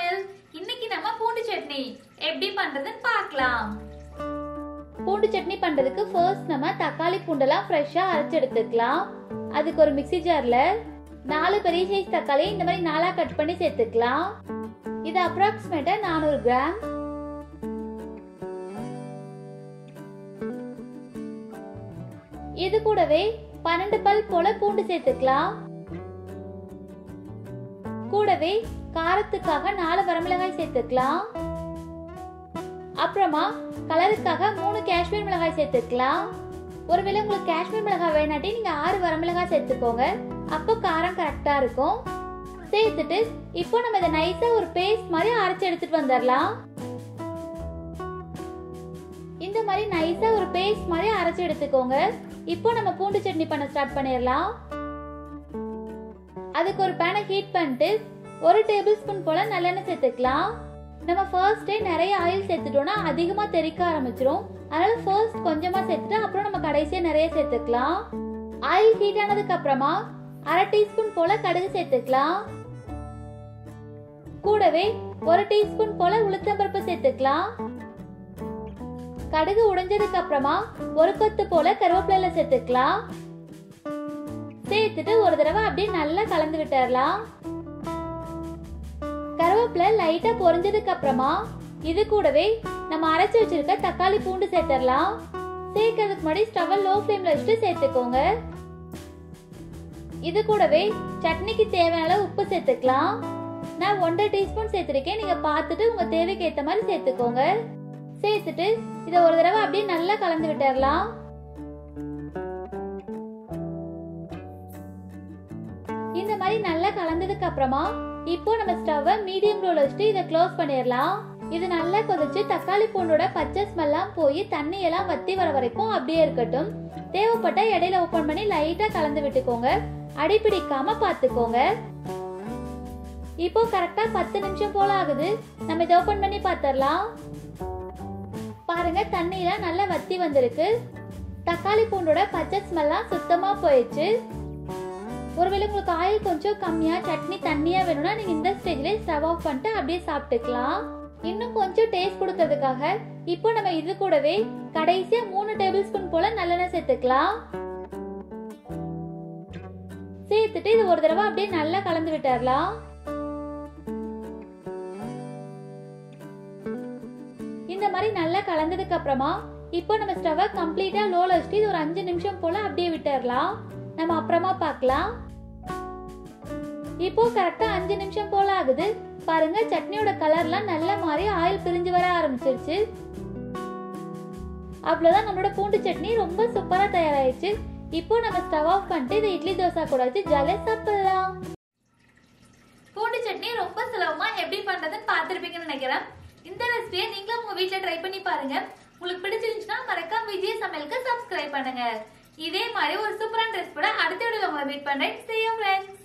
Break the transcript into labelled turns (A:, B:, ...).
A: channel இன்னைக்கு நம்ம பூண்டு சட்னி எப்படி பண்றதுன்னு பார்க்கலாம் பூண்டு சட்னி பண்றதுக்கு ஃபர்ஸ்ட் நம்ம தக்காளி பூண்டெல்லாம் ஃப்ரெஷ்ஷா அரைச்சு எடுத்துக்கலாம் அதுக்கு ஒரு மிக்ஸி ஜார்ல நாலு பெரிய சைஸ் தக்காளி இந்த மாதிரி நாலா கட் பண்ணி சேர்த்துக்கலாம் இது அப்ராக்சிமேட்டா நானூறு கிராம் இது கூடவே பன்னெண்டு பல் போல பூண்டு சேர்த்துக்கலாம் கூடவே காரத்துக்காக நாலு வரமிளகாய் சேர்த்துக்கலாம் அப்புறமா கலருக்காக மூணு காஷ்மீர் மிளகாய் சேர்த்துக்கலாம் ஒருவேளை உங்களுக்கு காஷ்மீர் மிளகாய் வேணாட்டி நீங்க ஆறு வரமிளகாய் சேர்த்துக்கோங்க அப்போ காரம் கரெக்டா இருக்கும் சேர்த்துட்டு இப்போ நம்ம இதை நைஸா ஒரு பேஸ்ட் மாதிரி அரைச்சு எடுத்துட்டு வந்துடலாம் இந்த மாதிரி நைஸா ஒரு பேஸ்ட் மாதிரி அரைச்சு எடுத்துக்கோங்க இப்போ நம்ம பூண்டு சட்னி பண்ண ஸ்டார்ட் பண்ணிடலாம் அதுக்கு ஒரு பேனை ஹீட் பண்ணிட்டு ஒரு டேபிள் ஸ்பூன் போல நல்லெண்ணெய் சேர்த்துக்கலாம் நம்ம ஃபர்ஸ்டே நிறைய ஆயில் சேர்த்துட்டோம்னா அதிகமா தெறிக்க ஆரம்பிச்சிரும் அதனால ஃபர்ஸ்ட் கொஞ்சமா சேர்த்துட்டு அப்புறம் நம்ம கடைசியா நிறைய சேர்த்துக்கலாம் ஆயில் ஹீட் ஆனதுக்கு அப்புறமா அரை டீஸ்பூன் போல கடுகு சேர்த்துக்கலாம் கூடவே ஒரு டீஸ்பூன் போல உளுத்தம்பருப்பு சேர்த்துக்கலாம் கடுகு உடைஞ்சதுக்கு அப்புறமா ஒரு கொத்து போல கருவேப்பிலை சேர்த்துக்கலாம் சேர்த்துட்டு ஒரு தடவை அப்படியே நல்லா கலந்து விட்டுறலாம் கருவேப்பிலை லைட்டா பொரிஞ்சதுக்கு அப்புறமா இது கூடவே நம்ம அரைச்சு வச்சிருக்க தக்காளி பூண்டு சேர்த்துடலாம் சேர்க்கறதுக்கு முன்னாடி ஸ்டவ் லோ ஃப்ளேம்ல வச்சுட்டு சேர்த்துக்கோங்க இது கூடவே சட்னிக்கு தேவையான அளவு உப்பு சேர்த்துக்கலாம் நான் ஒன்றரை டீஸ்பூன் சேர்த்திருக்கேன் நீங்க பார்த்துட்டு உங்க தேவைக்கு ஏத்த மாதிரி சேர்த்துக்கோங்க சேர்த்துட்டு இதை ஒரு தடவை அப்படியே நல்லா கலந்து விட்டுறலாம் இந்த மாதிரி நல்லா கலந்ததுக்கு அப்புறமா இப்போ நம்ம ஸ்டவ்வை மீடியம் ரோல வச்சுட்டு இதை க்ளோஸ் பண்ணிடலாம் இது நல்லா கொதிச்சு தக்காளி பூண்டோட பச்சை ஸ்மெல்லாம் போய் தண்ணி எல்லாம் வத்தி வர வரைக்கும் அப்படியே இருக்கட்டும் தேவைப்பட்ட இடையில ஓபன் பண்ணி லைட்டா கலந்து விட்டுக்கோங்க அடி பிடிக்காம பாத்துக்கோங்க இப்போ கரெக்டா பத்து நிமிஷம் போல ஆகுது நம்ம இதை ஓபன் பண்ணி பாத்திரலாம் பாருங்க தண்ணியெல்லாம் நல்லா வத்தி வந்திருக்கு தக்காளி பூண்டோட பச்சை ஸ்மெல்லாம் சுத்தமா போயிடுச்சு ஒருவேளை உங்களுக்கு ஆயில் கொஞ்சம் கம்மியா சட்னி தண்ணியா வேணும்னா நீங்க இந்த ஸ்டேஜ்ல ஸ்டவ் ஆஃப் பண்ணிட்டு அப்படியே சாப்பிட்டுக்கலாம் இன்னும் கொஞ்சம் டேஸ்ட் கொடுக்கறதுக்காக இப்போ நம்ம இது கூடவே கடைசியா மூணு டேபிள் ஸ்பூன் போல நல்லெண்ணெய் சேர்த்துக்கலாம் சேர்த்துட்டு இது ஒரு தடவை அப்படியே நல்லா கலந்து விட்டுறலாம் இந்த மாதிரி நல்லா கலந்ததுக்கு அப்புறமா இப்போ நம்ம ஸ்டவ்வை கம்ப்ளீட்டா லோல வச்சுட்டு இது ஒரு அஞ்சு நிமிஷம் போல அப்படியே விட்டுறலாம் நம்ம அப்புறமா பார்க்கலாம் இப்போ கரெக்டா அஞ்சு நிமிஷம் போல ஆகுது பாருங்க சட்னியோட கலர்லாம் நல்ல மாதிரி ஆயில் பிரிஞ்சு வர ஆரம்பிச்சிருச்சு அவ்வளவுதான் நம்மளோட பூண்டு சட்னி ரொம்ப சூப்பரா தயாராயிடுச்சு இப்போ நம்ம ஸ்டவ் ஆஃப் பண்ணிட்டு இதை இட்லி தோசை கூட வச்சு ஜாலியா சாப்பிடலாம் பூண்டு சட்னி ரொம்ப சுலபமா எப்படி பண்றதுன்னு பார்த்திருப்பீங்கன்னு நினைக்கிறேன் இந்த ரெசிபியை நீங்களும் உங்க வீட்ல ட்ரை பண்ணி பாருங்க உங்களுக்கு பிடிச்சிருந்துச்சுன்னா மறக்காம விஜய சமையலுக்கு சப்ஸ்கிரைப் பண்ணுங்க இதே மாதிரி ஒரு சூப்பரான ரெசிபியோட அடுத்த வீடியோல உங்களை மீட் பண்றேன் see you friends